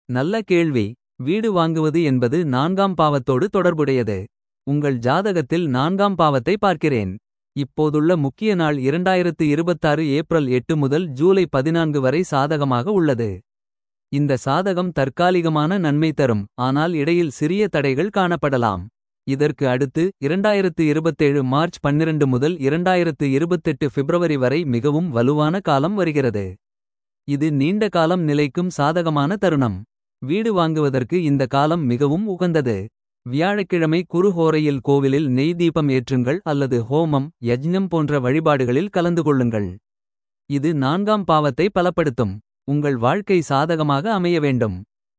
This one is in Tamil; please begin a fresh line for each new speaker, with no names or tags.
நல்ல கேள்வி வீடு வாங்குவது என்பது நான்காம் பாவத்தோடு தொடர்புடையது. உங்கள் ஜாதகத்தில் நான்காம் பாவத்தை பார்க்கிறேன். இப்போதுள்ள முக்கிய நாள் 2026 ஏப்ரல் 8 முதல் ஜூலை 14 வரை சாதகமாக உள்ளது. இந்த சாதகம் தற்காலிகமான நன்மை தரும் ஆனால் இடையில் சிறிய தடைகள் காணப்படலாம். இதற்கு அடுத்து 2027 மார்ச் 12 முதல் 2028 பிப்ரவரி வரை மிகவும் வலுவான காலம் வருகிறது. இது நீண்ட காலம் நிலைக்கும் சாதகமான தருணம். வீடு வாங்குவதற்கு இந்த காலம் மிகவும் உகந்தது. வியாழக்கிழமை குருஹோரையில் கோவிலில் நெய் தீபம் ஏற்றுங்கள் அல்லது ஹோமம் யஜ்ஞம் போன்ற வழிபாடுகளில் கலந்து கொள்ளுங்கள். இது நான்காம் பாவத்தை பலப்படுத்தும். உங்கள் வாழ்க்கை சாதகமாக அமைய வேண்டும்.